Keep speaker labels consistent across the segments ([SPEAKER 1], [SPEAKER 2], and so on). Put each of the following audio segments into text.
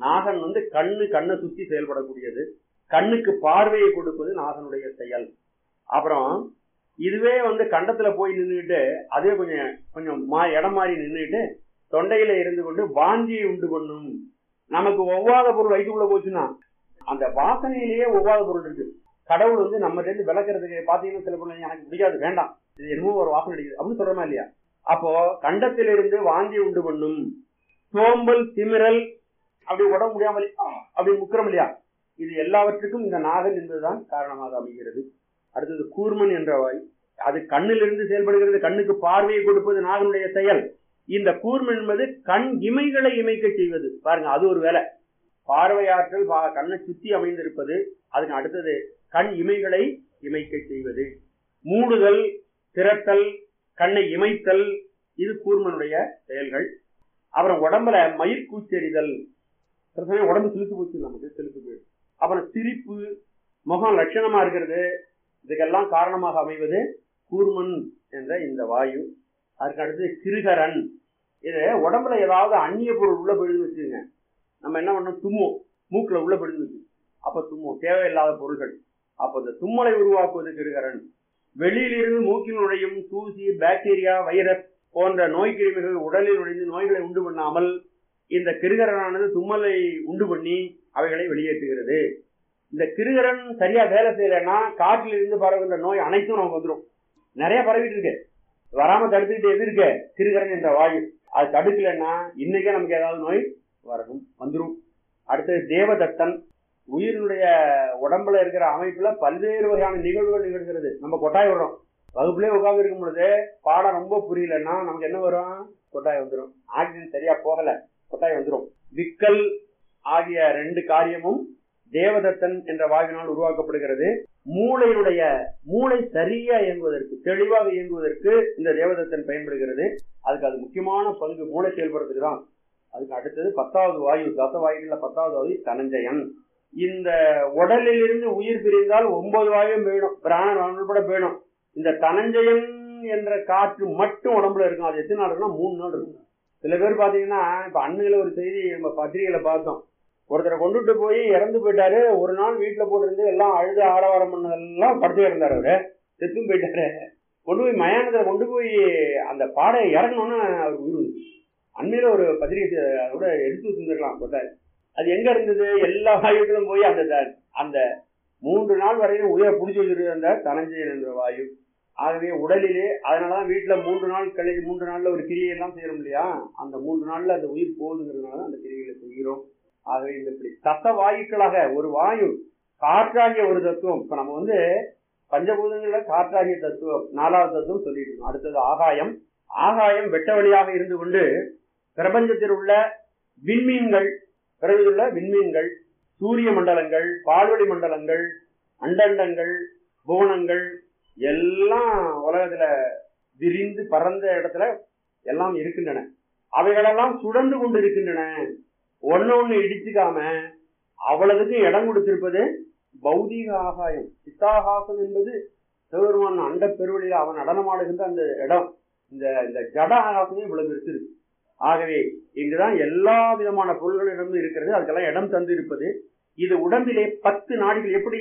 [SPEAKER 1] நாகன் வந்து கண்ணு கண்ணை சுத்தி செயல்படக்கூடியது கண்ணுக்கு பார்வையை கொடுப்பது நாகனுடைய செயல் அப்புறம் இதுவே வந்து கண்டத்துல போய் நின்றுட்டு அதே கொஞ்சம் கொஞ்சம் மா இடம் மாறி நின்றுட்டு தொண்டையில இருந்து கொண்டு வாந்தியை உண்டு பண்ணும் நமக்கு ஒவ்வாத பொருள் வயிற்றுக்குள்ள போச்சுன்னா அந்த வாசனையிலேயே ஒவ்வாத பொருள் இருக்கு கடவுள் வந்து நம்ம இருந்து விளக்குறதுக்கு பாத்தீங்கன்னா சில பொருள் எனக்கு பிடிக்காது வேண்டாம் இது என்னமோ ஒரு வாசனை அடிக்குது அப்படின்னு சொல்றோமா இல்லையா அப்போ கண்டத்திலிருந்து வாந்தி உண்டு பண்ணும் சோம்பல் திமிரல் அப்படி உடம்பு முடியாமல் அப்படி முக்கிறோம் இல்லையா இது எல்லாவற்றுக்கும் இந்த நாகன் என்பதுதான் காரணமாக அமைகிறது அடுத்தது கூர்மன் என்ற வாய் அது கண்ணிலிருந்து செயல்படுகிறது கண்ணுக்கு பார்வையை கொடுப்பது நாகனுடைய செயல் இந்த கூர்மன் என்பது கண் இமைகளை இமைக்க செய்வது பாருங்க அது ஒரு வேலை பார்வையாற்றல் பா- கண்ணை சுத்தி அமைந்திருப்பது அதுக்கு அடுத்தது கண் இமைகளை இமைக்க செய்வது மூடுதல் திரட்டல் கண்ணை இமைத்தல் இது கூர்மனுடைய செயல்கள் அப்புறம் உடம்புல மயிர்கூச்செறிதல் சில சமயம் உடம்பு சிலுத்து போச்சு நமக்கு சிலுத்து போயிடும் அப்புறம் சிரிப்பு முகம் லட்சணமா இருக்கிறது இதுக்கெல்லாம் காரணமாக அமைவது கூர்மன் என்ற இந்த வாயு அதுக்கு அடுத்து கிருகரன் இது உடம்புல ஏதாவது அந்நிய பொருள் உள்ள போயிடுதுன்னு வச்சுக்கோங்க நம்ம என்ன பண்ணோம் தும்மும் மூக்குல உள்ள போயிடுது வச்சு அப்ப தும்மும் தேவையில்லாத பொருள்கள் அப்ப இந்த தும்மலை உருவாக்குவது கிருகரன் வெளியிலிருந்து மூக்கில் நுழையும் தூசி பாக்டீரியா வைரஸ் போன்ற நோய் கிருமிகள் உடலில் நுழைந்து நோய்களை உண்டு பண்ணாமல் இந்த கிருகரனானது தும்மலை உண்டு பண்ணி அவைகளை வெளியேற்றுகிறது இந்த கிருகரன் சரியா வேலை செய்யலைன்னா காற்றில் இருந்து பரவுகின்ற நோய் அனைத்தும் நமக்கு வந்துடும் நிறைய பரவிட்டு இருக்கு வராம தடுத்துக்கிட்டு எது இருக்கு கிருகரன் என்ற வாயு அது தடுக்கலைன்னா இன்னைக்கே நமக்கு ஏதாவது நோய் வரணும் வந்துடும் அடுத்தது தேவதத்தன் உயிரினுடைய உடம்புல இருக்கிற அமைப்புல பல்வேறு வகையான நிகழ்வுகள் நிகழ்கிறது நம்ம கொட்டாய் விடுறோம் வகுப்புலயே உட்கார்ந்து இருக்கும் பொழுது பாடம் ரொம்ப புரியலன்னா நமக்கு என்ன வரும் கொட்டாய் வந்துடும் ஆக்சிஜன் சரியா போகல கொட்டாய் வந்துடும் விக்கல் ஆகிய ரெண்டு காரியமும் தேவதத்தன் என்ற வாயுவினால் உருவாக்கப்படுகிறது மூளையினுடைய மூளை சரியா இயங்குவதற்கு தெளிவாக இயங்குவதற்கு இந்த தேவதத்தன் பயன்படுகிறது அதுக்கு அது முக்கியமான பங்கு மூளை செயல்படுறதுக்கு தான் அதுக்கு அடுத்தது பத்தாவது வாயு தச வாயுகள்ல பத்தாவது வாயு தனஞ்சயன் இந்த உடலில் இருந்து உயிர் பிரிந்தால் ஒன்பது வாயும் போயிடும் பிராணன் உட்பட போயிடும் இந்த தனஞ்சயன் என்ற காற்று மட்டும் உடம்புல இருக்கும் அது எத்தனை நாள் இருக்குன்னா மூணு நாள் இருக்கும் சில பேர் பாத்தீங்கன்னா இப்ப அண்மையில ஒரு செய்தி நம்ம பத்திரிகையில பார்த்தோம் ஒருத்தரை கொண்டுட்டு போய் இறந்து போயிட்டாரு ஒரு நாள் வீட்டுல போட்டிருந்து எல்லாம் அழுது ஆடவாரம் பண்ணதெல்லாம் படுத்து இருந்தாரு அவரு செத்தும் போயிட்டாரு கொண்டு போய் மயானத்துல கொண்டு போய் அந்த பாடை இறங்கணும்னு அவர் உயிர் வந்துச்சு. அண்மையில ஒரு பத்திரிகை அதோட எடுத்து வச்சிருந்துருக்கலாம் கொட்டாய் அது எங்க இருந்தது எல்லா வாயுக்களும் போய் அந்த த- அந்த மூன்று நாள் வரையும் உயிரை பிடிச்சி வச்சிருந்த அந்த தனஞ்சயன் என்ற வாயு ஆகவே உடலிலே அதனாலதான் வீட்டுல மூன்று நாள் கழிச்சு மூன்று நாள்ல ஒரு கிரியை எல்லாம் செய்யறோம் இல்லையா அந்த மூன்று நாள்ல அந்த உயிர் போகுதுங்கிறதுனால அந்த கிரியைகளை செய்கிறோம் ஆகவே இந்த இப்படி தச வாயுக்களாக ஒரு வாயு காற்றாகிய ஒரு தத்துவம் இப்ப நம்ம வந்து பஞ்சபூதங்கள்ல காற்றாகிய தத்துவம் நாலாவது தத்துவம் சொல்லிட்டு இருக்கோம் அடுத்தது ஆகாயம் ஆகாயம் வெட்ட வழியாக இருந்து கொண்டு பிரபஞ்சத்தில் உள்ள விண்மீன்கள் பிறகு உள்ள விண்மீன்கள் சூரிய மண்டலங்கள் பால்வெளி மண்டலங்கள் அண்டண்டங்கள் புவனங்கள் எல்லாம் உலகத்துல விரிந்து பறந்த இடத்துல எல்லாம் இருக்கின்றன அவைகளெல்லாம் சுழன்று கொண்டு இருக்கின்றன ஒண்ணு ஒண்ணு இடிச்சுக்காம அவ்வளவுக்கு இடம் கொடுத்திருப்பது பௌதீக ஆகாயம் சித்தாகாசம் என்பது சிவபெருமான் அண்ட பெருவெளியில அவன் நடனமாடுகின்ற அந்த இடம் இந்த இந்த ஜட ஆகாசமே இவ்வளவு இருக்கு ஆகவே இங்குதான் எல்லா விதமான பொருள்களிடமும் இருக்கிறது அதுக்கெல்லாம் இடம் தந்து இருப்பது இது உடம்பிலே பத்து நாடிகள் எப்படி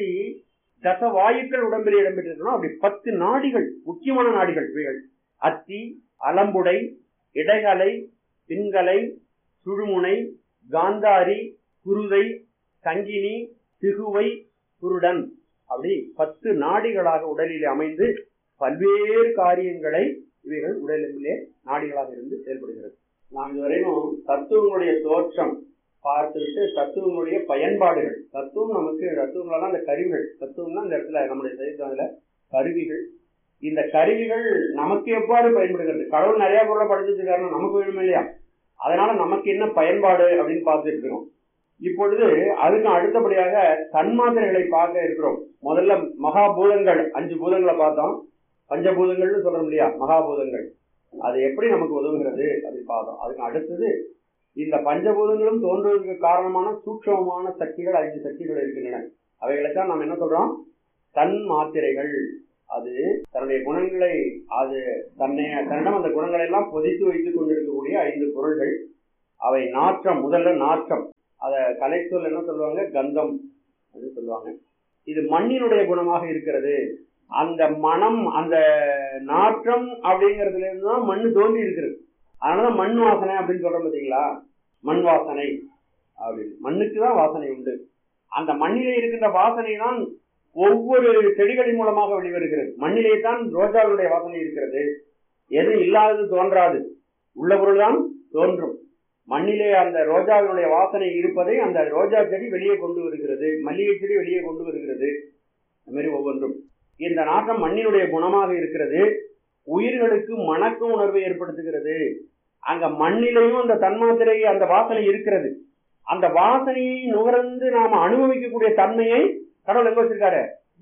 [SPEAKER 1] தச வாயுக்கள் உடம்பிலே இடம்பெற்றிருக்கணும் அப்படி பத்து நாடிகள் முக்கியமான நாடிகள் இவைகள் அத்தி அலம்புடை இடைகலை பின்கலை சுழுமுனை காந்தாரி குருதை சங்கினி திகுவை குருடன் அப்படி பத்து நாடிகளாக உடலிலே அமைந்து பல்வேறு காரியங்களை இவைகள் உடலிலே நாடிகளாக இருந்து செயல்படுகிறது நாம் இதுவரையும் தத்துவங்களுடைய தோற்றம் பார்த்துவிட்டு தத்துவங்களுடைய பயன்பாடுகள் தத்துவம் நமக்கு தத்துவங்களெல்லாம் அந்த கருவிகள் தத்துவம்னா இந்த இடத்துல நம்முடைய சைத்தத்துல கருவிகள் இந்த கருவிகள் நமக்கு எவ்வாறு பயன்படுகிறது கடவுள் நிறைய பொருளை படிச்சிருக்காருன்னா நமக்கு வேணும் இல்லையா அதனால நமக்கு என்ன பயன்பாடு அப்படின்னு பார்த்துட்டு இருக்கிறோம் இப்பொழுது அதுக்கு அடுத்தபடியாக தன்மாத்திரைகளை பார்க்க இருக்கிறோம் முதல்ல மகாபூதங்கள் அஞ்சு பூதங்களை பார்த்தோம் பஞ்சபூதங்கள்னு சொல்றோம் இல்லையா மகாபூதங்கள் அது எப்படி நமக்கு உதவுகிறது அப்படின்னு பார்த்தோம் அதுக்கு அடுத்தது இந்த பஞ்சபூதங்களும் தோன்றுவதற்கு காரணமான சூட்சமமான சக்திகள் ஐந்து சக்திகள் இருக்கின்றன அவைகளைத்தான் நாம் என்ன சொல்றோம் தன் மாத்திரைகள் அது தன்னுடைய குணங்களை அது தன்னை தன்னிடம் அந்த குணங்களை எல்லாம் பொதித்து வைத்துக் கொண்டிருக்கக்கூடிய ஐந்து பொருள்கள் அவை நாற்றம் முதல்ல நாற்றம் அத கலைச்சொல் என்ன சொல்லுவாங்க கந்தம் அப்படின்னு சொல்லுவாங்க இது மண்ணினுடைய குணமாக இருக்கிறது அந்த மனம் அந்த நாற்றம் அப்படிங்கறதுல இருந்து தான் மண்ணு தோன்றி இருக்கிறது அதனாலதான் மண் வாசனை அப்படின்னு சொல்றோம் பாத்தீங்களா மண் வாசனை அப்படின்னு மண்ணுக்கு தான் வாசனை உண்டு அந்த மண்ணிலே இருக்கின்ற வாசனை தான் ஒவ்வொரு செடிகளின் மூலமாக வெளிவருகிறது மண்ணிலே தான் ரோஜாவுடைய வாசனை இருக்கிறது எது இல்லாதது தோன்றாது உள்ள பொருள் தான் தோன்றும் மண்ணிலே அந்த ரோஜாவினுடைய வாசனை இருப்பதை அந்த ரோஜா செடி வெளியே கொண்டு வருகிறது மல்லிகை செடி வெளியே கொண்டு வருகிறது அது மாதிரி ஒவ்வொன்றும் இந்த நாட்டம் மண்ணினுடைய குணமாக இருக்கிறது உயிர்களுக்கு மணக்க உணர்வை ஏற்படுத்துகிறது அங்க மண்ணிலையும் அந்த தன்மாத்திரை அந்த வாசனை இருக்கிறது அந்த வாசனையை நுகர்ந்து நாம அனுபவிக்கக்கூடிய தன்மையை கடவுள் எங்க வச்சிருக்காரு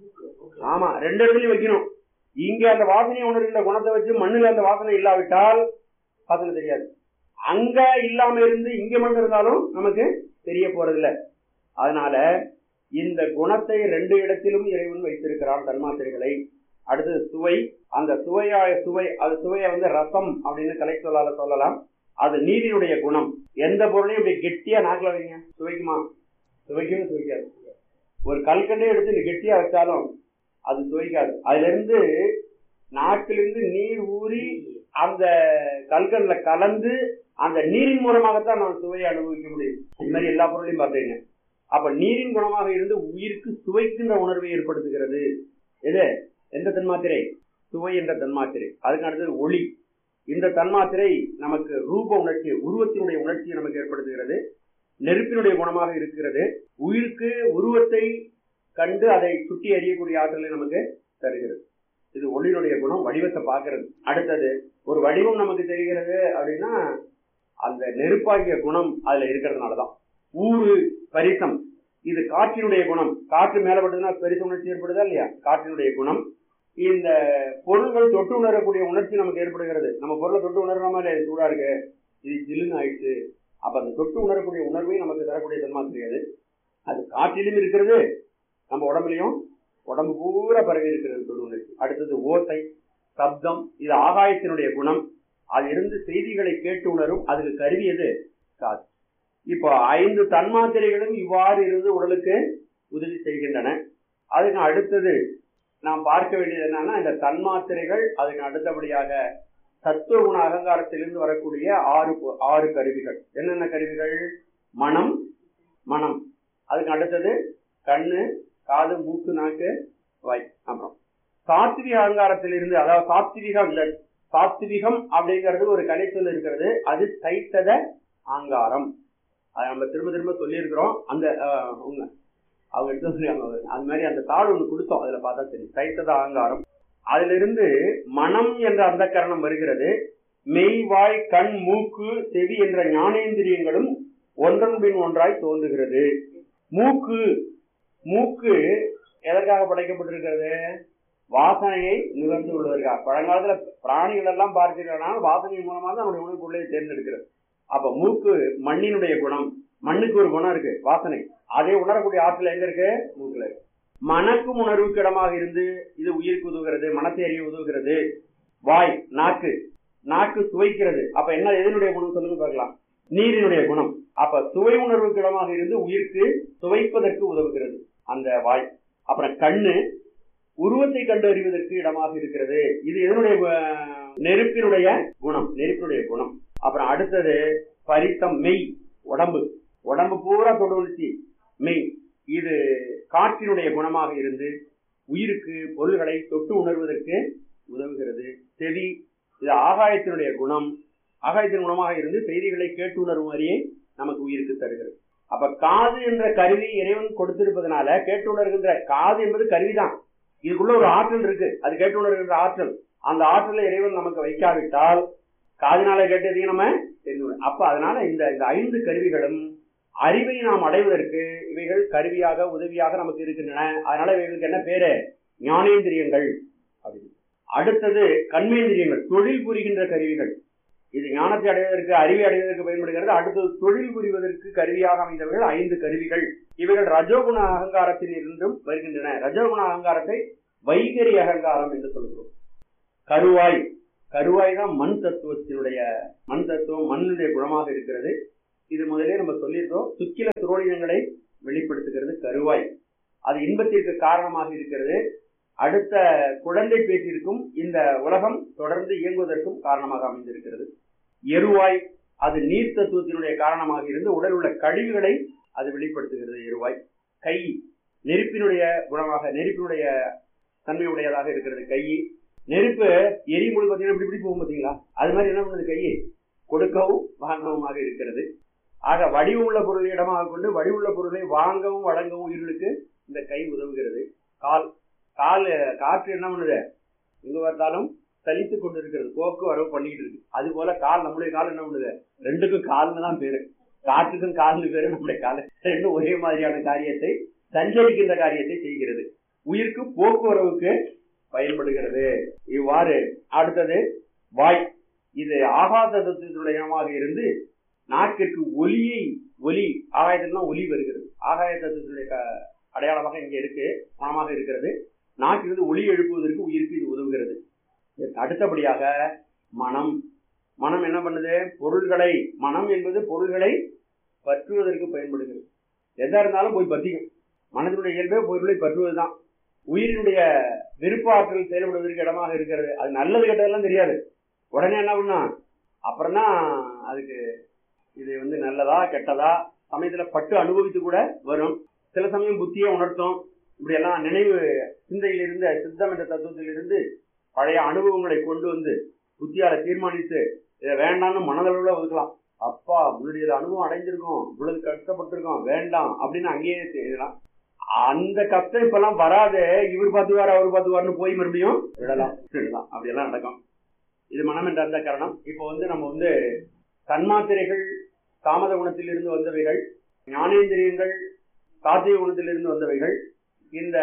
[SPEAKER 1] ஆமா ரெண்டு இடத்துலயும் வைக்கணும் இங்க அந்த வாசனையை உணர்கின்ற குணத்தை வச்சு மண்ணுல அந்த வாசனை இல்லாவிட்டால் வாசனை தெரியாது அங்க இல்லாம இருந்து இங்க மட்டும் இருந்தாலும் நமக்கு தெரிய போறதில்ல அதனால இந்த குணத்தை ரெண்டு இடத்திலும் இறைவன் வைத்திருக்கிறான் தன்மாத்திரைகளை அடுத்தது சுவை அந்த சுவையா சுவை அது சுவையை வந்து ரசம் அப்படின்னு கலை சொல்லால சொல்லலாம் அது நீரினுடைய குணம் எந்த பொருளையும் இப்படி கெட்டியா நாக்கில் வைங்க சுவைக்குமா சுவைக்கவே சுவைக்காது ஒரு கல்கண்டே எடுத்து நீ கெட்டியா வச்சாலும் அது சுவைக்காது அதுல இருந்து நாக்கிலிருந்து நீர் ஊறி அந்த கல்கண்ல கலந்து அந்த நீரின் மூலமாகத்தான் நான் சுவையை அனுபவிக்க முடியும் இது மாதிரி எல்லா பொருளையும் பார்த்தீங்க அப்ப நீரின் குணமாக இருந்து உயிருக்கு சுவைக்கின்ற உணர்வை ஏற்படுத்துகிறது எது எந்த தன்மாத்திரை சுவை என்ற தன்மாத்திரை அதுக்கு அடுத்தது ஒளி இந்த தன்மாத்திரை நமக்கு ரூப உணர்ச்சி உருவத்தினுடைய உணர்ச்சியை நமக்கு ஏற்படுத்துகிறது நெருப்பினுடைய குணமாக இருக்கிறது உயிருக்கு உருவத்தை கண்டு அதை சுட்டி அறியக்கூடிய ஆற்றலை நமக்கு தருகிறது இது ஒளியினுடைய குணம் வடிவத்தை பார்க்கிறது அடுத்தது ஒரு வடிவம் நமக்கு தெரிகிறது அப்படின்னா அந்த நெருப்பாகிய குணம் அதுல இருக்கிறதுனாலதான் ஊறு பரிசம் இது காற்றினுடைய குணம் காற்று மேலப்பட்டதுன்னா பெரிச உணர்ச்சி ஏற்படுதா இல்லையா காற்றினுடைய குணம் இந்த பொருள்கள் தொட்டு உணரக்கூடிய உணர்ச்சி நமக்கு ஏற்படுகிறது நம்ம பொருளை தொட்டு உணர்றோமா இல்லையா இது சூடா இருக்கு இது ஜில்லுன்னு ஆயிடுச்சு அப்ப அந்த தொட்டு உணரக்கூடிய உணர்வை நமக்கு தரக்கூடிய தன்மாத்திரை அது அது காற்றிலும் இருக்கிறது நம்ம உடம்புலையும் உடம்பு பூரா பரவி இருக்கிறது தொடு உணர்ச்சி அடுத்தது ஓசை சப்தம் இது ஆகாயத்தினுடைய குணம் அது இருந்து செய்திகளை கேட்டு உணரும் அதுக்கு கருவி எது காது இப்போ ஐந்து தன்மாத்திரைகளும் இவ்வாறு இருந்து உடலுக்கு உதவி செய்கின்றன அதுக்கு அடுத்தது நாம் பார்க்க வேண்டியது என்னன்னா இந்த தன்மாத்திரைகள் அதுக்கு அடுத்தபடியாக தத்துவ குண அகங்காரத்திலிருந்து வரக்கூடிய ஆறு ஆறு கருவிகள் என்னென்ன கருவிகள் மனம் மனம் அதுக்கு அடுத்தது கண்ணு காது மூக்கு நாக்கு வாய் அப்புறம் சாத்விக அகங்காரத்திலிருந்து அதாவது சாத்விகம் இல்ல சாத்விகம் அப்படிங்கிறது ஒரு கலைச்சொல் இருக்கிறது அது தைத்தத அங்காரம் அதை நம்ம திரும்ப திரும்ப சொல்லியிருக்கிறோம் அந்த உங்க அவங்க எடுத்து வந்திருக்காங்க அது மாதிரி அந்த தாள் ஒன்று கொடுத்தோம் அதுல பார்த்தா தெரியும் தைத்தத அகங்காரம் அதுல இருந்து மனம் என்ற அந்த கரணம் வருகிறது மெய் வாய் கண் மூக்கு செவி என்ற ஞானேந்திரியங்களும் ஒன்றன் பின் ஒன்றாய் தோன்றுகிறது மூக்கு மூக்கு எதற்காக படைக்கப்பட்டிருக்கிறது வாசனையை நுகர்ந்து கொள்வதற்காக பழங்காலத்துல பிராணிகள் எல்லாம் பார்க்கிறதுனால வாசனை மூலமா தான் நம்முடைய உணவு பொருளை தேர்ந்தெடுக்கிறது அப்ப மூக்கு மண்ணினுடைய குணம் மண்ணுக்கு ஒரு குணம் இருக்கு வாசனை அதை உணரக்கூடிய ஆற்றல் எங்க இருக்கு மூக்குல இருக்கு மணக்கும் உணர்வுக்கு இடமாக இருந்து இது உயிருக்கு உதவுகிறது மனத்தை அறிய உதவுகிறது வாய் நாக்கு நாக்கு சுவைக்கிறது அப்ப என்ன எதனுடைய குணம் சொல்லுங்க பார்க்கலாம் நீரினுடைய குணம் அப்ப சுவை உணர்வுக்கு இடமாக இருந்து உயிருக்கு சுவைப்பதற்கு உதவுகிறது அந்த வாய் அப்புறம் கண்ணு உருவத்தை கண்டு அறிவதற்கு இடமாக இருக்கிறது இது எதனுடைய நெருப்பினுடைய குணம் நெருப்பினுடைய குணம் அப்புறம் அடுத்தது பரித்தம் மெய் உடம்பு உடம்பு பூரா தொடுவச்சு மெய் இது காற்றினுடைய குணமாக இருந்து உயிருக்கு பொருள்களை தொட்டு உணர்வதற்கு உதவுகிறது செவி இது ஆகாயத்தினுடைய குணம் ஆகாயத்தின் குணமாக இருந்து செய்திகளை கேட்டு உணரும் மாதிரியே நமக்கு உயிருக்கு தருகிறது அப்ப காது என்ற கருவி இறைவன் கொடுத்திருப்பதனால கேட்டு உணர்கின்ற காது என்பது கருவிதான் இதுக்குள்ள ஒரு ஆற்றல் இருக்கு அது கேட்டு உணர்கின்ற ஆற்றல் அந்த ஆற்றலை இறைவன் நமக்கு வைக்காவிட்டால் காதினால கேட்டதையும் நம்ம தெரிந்து அப்ப அதனால இந்த இந்த ஐந்து கருவிகளும் அறிவை நாம் அடைவதற்கு இவைகள் கருவியாக உதவியாக நமக்கு இருக்கின்றன அதனால இவைகளுக்கு என்ன பேரு ஞானேந்திரியங்கள் அப்படின்னு அடுத்தது கண்மேந்திரியங்கள் தொழில் புரிகின்ற கருவிகள் இது ஞானத்தை அடைவதற்கு அறிவை அடைவதற்கு பயன்படுகிறது அடுத்தது தொழில் புரிவதற்கு கருவியாக அமைந்தவர்கள் ஐந்து கருவிகள் இவைகள் ரஜோகுண அகங்காரத்தில் இருந்தும் வருகின்றன ரஜோகுண அகங்காரத்தை வைகரி அகங்காரம் என்று சொல்கிறோம் கருவாய் கருவாய் தான் மண் தத்துவத்தினுடைய மண் தத்துவம் மண்ணுடைய குணமாக இருக்கிறது இது முதலே நம்ம சொல்லியிருக்கோம் சுக்கில துரோணியங்களை வெளிப்படுத்துகிறது கருவாய் அது இன்பத்திற்கு காரணமாக இருக்கிறது அடுத்த குழந்தை பேச்சிற்கும் இந்த உலகம் தொடர்ந்து இயங்குவதற்கும் காரணமாக அமைந்திருக்கிறது எருவாய் அது நீர் தத்துவத்தினுடைய காரணமாக இருந்து உடல் உள்ள கழிவுகளை அது வெளிப்படுத்துகிறது எருவாய் கை நெருப்பினுடைய குணமாக நெருப்பினுடைய தன்மையுடையதாக இருக்கிறது கை நெருப்பு எரிமொழி பார்த்தீங்கன்னா இப்படி இப்படி போகும் பார்த்தீங்களா அது மாதிரி என்ன பண்ணுது கையை கொடுக்கவும் வாங்கவும் இருக்கிறது ஆக வடிவுள்ள பொருளை இடமாக கொண்டு வடிவுள்ள பொருளை வாங்கவும் வழங்கவும் உயிர்களுக்கு இந்த கை உதவுகிறது கால் கால் காற்று என்ன பண்ணுது எங்க பார்த்தாலும் சலித்து கொண்டு இருக்கிறது போக்கு வரவு பண்ணிக்கிட்டு இருக்கு அது போல கால் நம்முடைய கால் என்ன பண்ணுது ரெண்டுக்கும் கால்னு தான் பேரு காற்றுக்கும் கால்னு பேரு நம்முடைய கால் ரெண்டும் ஒரே மாதிரியான காரியத்தை சஞ்சரிக்கின்ற காரியத்தை செய்கிறது உயிருக்கு போக்குவரவுக்கு பயன்படுகிறது இவ்வாறு அடுத்தது வாய் இது ஆகாத தத்துவத்துடையமாக இருந்து நாக்கிற்கு ஒலியை ஒலி ஆகாயத்தில்தான் ஒலி வருகிறது ஆகாய தத்துவத்துடைய க- அடையாளமாக இங்கே இருக்கு மனமாக இருக்கிறது நாக்கிலிருந்து ஒலி எழுப்புவதற்கு உயிருக்கு இது உதவுகிறது இதற்கு அடுத்தபடியாக மனம் மனம் என்ன பண்ணுது பொருள்களை மனம் என்பது பொருள்களை பற்றுவதற்கு பயன்படுகிறது எதா இருந்தாலும் போய் பற்றிக்கும் மனதினுடைய இயல்பே பொருளை பற்றுவதுதான் உயிரினுடைய விருப்ப ஆற்றல் செயல்படுவதற்கு இடமாக இருக்கிறது அது நல்லது கெட்டதெல்லாம் தெரியாது உடனே என்ன பண்ணும் அப்புறம் தான் அதுக்கு இது வந்து நல்லதா கெட்டதா சமயத்துல பட்டு அனுபவித்து கூட வரும் சில சமயம் புத்தியை உணர்த்தும் இப்படி எல்லாம் நினைவு சிந்தையில் இருந்த சித்தம் என்ற தத்துவத்திலிருந்து பழைய அனுபவங்களை கொண்டு வந்து புத்தியால தீர்மானித்து இதை வேண்டாம்னு மனதளவுல ஒதுக்கலாம் அப்பா முன்னாடி இது அனுபவம் அடைஞ்சிருக்கோம் இவ்வளவு கஷ்டப்பட்டிருக்கோம் வேண்டாம் அப்படின்னு அங்கேயே செய்யலாம் அந்த கஷ்டம் இப்பெல்லாம் வராது இவர் பார்த்துவார் அவர் பார்த்துவார்னு போய் மறுபடியும் விடலாம் விடலாம் அப்படியெல்லாம் நடக்கும் இது மனம் என்ற அந்த காரணம் இப்போ வந்து நம்ம வந்து தன்மாத்திரைகள் தாமத குணத்திலிருந்து வந்தவைகள் ஞானேந்திரியங்கள் சாத்திய குணத்திலிருந்து வந்தவைகள் இந்த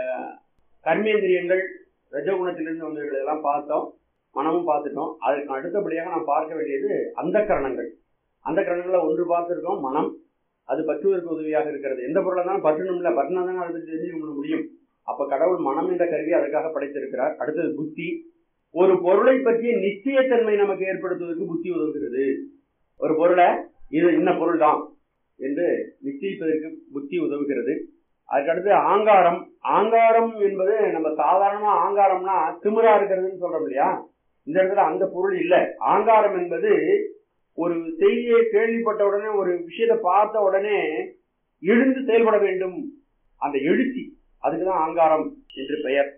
[SPEAKER 1] கர்மேந்திரியங்கள் ரஜகுணத்திலிருந்து வந்தவைகள் எல்லாம் பார்த்தோம் மனமும் பார்த்துட்டோம் அதற்கு அடுத்தபடியாக நாம் பார்க்க வேண்டியது அந்த கரணங்கள் அந்த கரணங்களை ஒன்று பார்த்திருக்கோம் மனம் அது பற்றுவதற்கு உதவியாக இருக்கிறது எந்த பொருளை தான் பற்றணும்ல பற்றினா தானே அதை பற்றி தெரிஞ்சுக்க முடியும் அப்ப கடவுள் மனம் என்ற கருவி அதற்காக படைத்திருக்கிறார் அடுத்தது புத்தி ஒரு பொருளை பற்றிய நிச்சயத்தன்மை நமக்கு ஏற்படுத்துவதற்கு புத்தி உதவுகிறது ஒரு பொருளை இது இன்ன பொருள் தான் என்று நிச்சயிப்பதற்கு புத்தி உதவுகிறது அதுக்கடுத்து ஆங்காரம் ஆங்காரம் என்பது நம்ம சாதாரணமா ஆங்காரம்னா திமிரா இருக்கிறதுன்னு சொல்றோம் இல்லையா இந்த இடத்துல அந்த பொருள் இல்லை ஆங்காரம் என்பது ஒரு செய்தியை கேள்விப்பட்ட உடனே ஒரு விஷயத்தை பார்த்த உடனே எழுந்து செயல்பட வேண்டும் அந்த எழுச்சி அதுக்குதான் ஆங்காரம் என்று பெயர்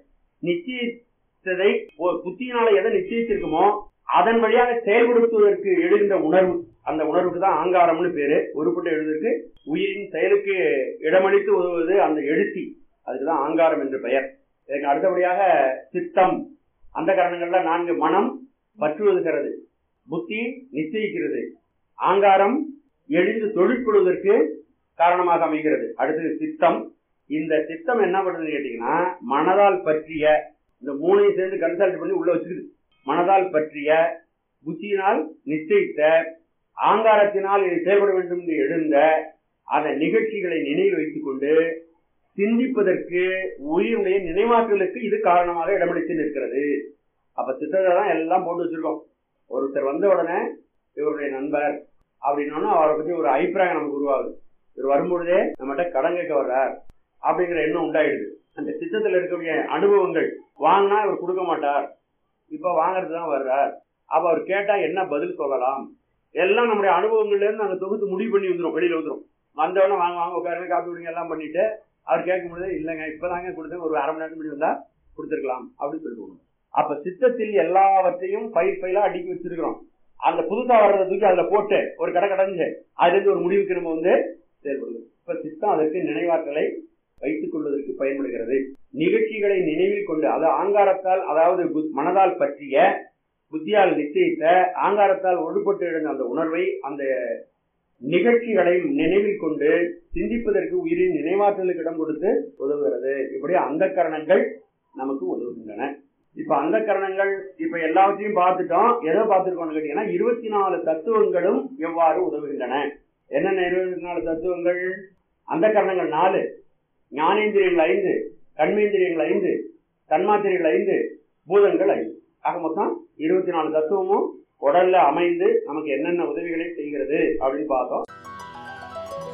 [SPEAKER 1] நிச்சயித்ததை ஒரு புத்தியினால எதை நிச்சயிச்சிருக்குமோ அதன் வழியாக செயல்படுத்துவதற்கு எழுகின்ற உணர்வு அந்த உணர்வுக்கு தான் ஆங்காரம்னு பேரு உருப்பட்டு எழுதுவதற்கு உயிரின் செயலுக்கு இடமளித்து உதவுவது அந்த எழுச்சி அதுக்குதான் ஆங்காரம் என்று பெயர் இதற்கு அடுத்தபடியாக சித்தம் அந்த காரணங்கள்ல நான்கு மனம் பற்றுவதுகிறது புத்தி நிச்சயிக்கிறது ஆங்காரம் எழுந்து தொழிற்கொள்வதற்கு காரணமாக அமைகிறது அடுத்தது சித்தம் இந்த சித்தம் என்ன பண்ணுதுன்னு கேட்டீங்கன்னா மனதால் பற்றிய இந்த மூணையும் சேர்ந்து கன்சல்ட் பண்ணி உள்ள வச்சுக்குது மனதால் பற்றிய புத்தியினால் நிச்சயித்த ஆங்காரத்தினால் இது செயல்பட வேண்டும் என்று எழுந்த அந்த நிகழ்ச்சிகளை நினைவில் வைத்துக் கொண்டு சிந்திப்பதற்கு உயிருடைய நினைவாற்றலுக்கு இது காரணமாக இடமளித்து நிற்கிறது அப்ப சித்தத்தை தான் எல்லாம் போட்டு வச்சிருக்கோம் ஒருத்தர் வந்த உடனே இவருடைய நண்பர் அப்படின்னா அவரை பத்தி ஒரு அபிப்பிராயம் நமக்கு உருவாகுது இவர் வரும்பொழுதே நம்மகிட்ட கடன் கேட்க வர்றார் அப்படிங்கிற எண்ணம் உண்டாயிடுது அந்த சித்தத்தில் இருக்கக்கூடிய அனுபவங்கள் வாங்கினா இவர் கொடுக்க மாட்டார் இப்ப வாங்குறது தான் வர்றார் அப்ப அவர் கேட்டா என்ன பதில் சொல்லலாம் எல்லாம் நம்முடைய அனுபவங்கள்ல இருந்து நாங்க தொகுத்து முடிவு பண்ணி வந்துரும் வெளியில வந்துரும் வந்தவொடனே வாங்க வாங்க உட்காருங்க காப்பி விடுங்க எல்லாம் பண்ணிட்டு அவர் கேட்கும் பொழுது இல்லைங்க இப்பதாங்க கொடுத்தேன் ஒரு அரை மணி நேரத்துக்கு முன்னாடி வந்தா கொடுத்துருக்கலாம் அப்படின்னு சொல்லிட்டு அப்ப சித்தத்தில் எல்லாவற்றையும் பயிர் பயிலா அடுக்கி வச்சிருக்கிறோம் அந்த புதுசா வர்றதை தூக்கி அதுல போட்டு ஒரு கடை கடைஞ்சு அதுல இருந்து ஒரு முடிவுக்கு நம்ம வந்து செயல்படுது இப்ப சித்தம் அதற்கு நினைவாற்றலை வைத்துக் கொள்வதற்கு பயன்படுகிறது நிகழ்ச்சிகளை நினைவில் கொண்டு அது ஆங்காரத்தால் அதாவது புத்- மனதால் பற்றிய புத்தியால் நிச்சயித்த ஆங்காரத்தால் ஒடுபட்டு எழுந்த அந்த உணர்வை அந்த நிகழ்ச்சிகளை நினைவில் கொண்டு சிந்திப்பதற்கு உயிரின் நினைவாற்றலுக்கு இடம் கொடுத்து உதவுகிறது இப்படி அந்த கரணங்கள் நமக்கு உதவுகின்றன இப்ப அந்த கரணங்கள் இப்ப எல்லாவற்றையும் பார்த்துட்டோம் எதை பார்த்துருக்கோம்னு கேட்டீங்கன்னா இருபத்தி நாலு தத்துவங்களும் எவ்வாறு உதவுகின்றன என்னென்ன இருபத்தி நாலு தத்துவங்கள் அந்த கரணங்கள் நாலு ஞானேந்திரியங்கள் ஐந்து கண்மேந்திரியங்கள் ஐந்து தன்மாத்திரைகள் ஐந்து பூதங்கள் ஐந்து ஆக மொத்தம் இருபத்தி நாலு தத்துவமும் உடல்ல அமைந்து நமக்கு என்னென்ன உதவிகளை செய்கிறது அப்படின்னு பார்த்தோம்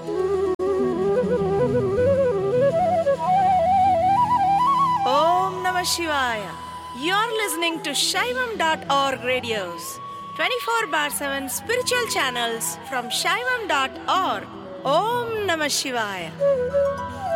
[SPEAKER 2] Om Namah Shivaya. You're listening to Shaivam.org radios, 24 bar 7 spiritual channels from Shaivam.org. Om Namah Shivaya.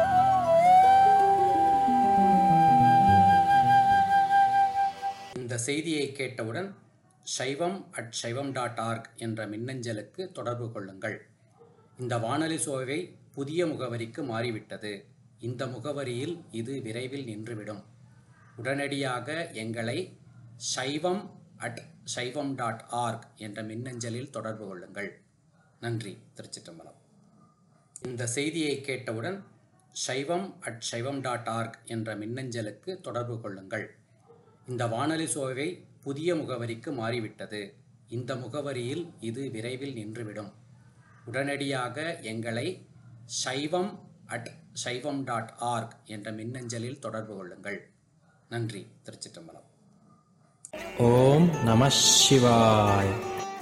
[SPEAKER 3] இந்த செய்தியை கேட்டவுடன் சைவம் அட் சைவம் டாட் ஆர்க் என்ற மின்னஞ்சலுக்கு தொடர்பு கொள்ளுங்கள் இந்த வானொலி சோவை புதிய முகவரிக்கு மாறிவிட்டது இந்த முகவரியில் இது விரைவில் நின்றுவிடும் உடனடியாக எங்களை சைவம் அட் சைவம் டாட் ஆர்க் என்ற மின்னஞ்சலில் தொடர்பு கொள்ளுங்கள் நன்றி திருச்சிற்றம்பலம் இந்த செய்தியை கேட்டவுடன் சைவம் அட் சைவம் டாட் ஆர்க் என்ற மின்னஞ்சலுக்கு தொடர்பு கொள்ளுங்கள் இந்த வானொலி சோவை புதிய முகவரிக்கு மாறிவிட்டது இந்த முகவரியில் இது விரைவில் நின்றுவிடும் உடனடியாக எங்களை சைவம் அட் சைவம் டாட் ஆர்க் என்ற மின்னஞ்சலில் தொடர்பு கொள்ளுங்கள் நன்றி திருச்சிற்றம்பலம்
[SPEAKER 4] ஓம் நம சிவாய்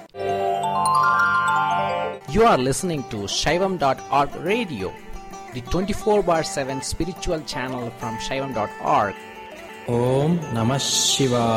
[SPEAKER 4] You are listening to Shaivam.org radio, the 24 bar 7 spiritual channel from Shaivam.org. Om Namah Shivaya.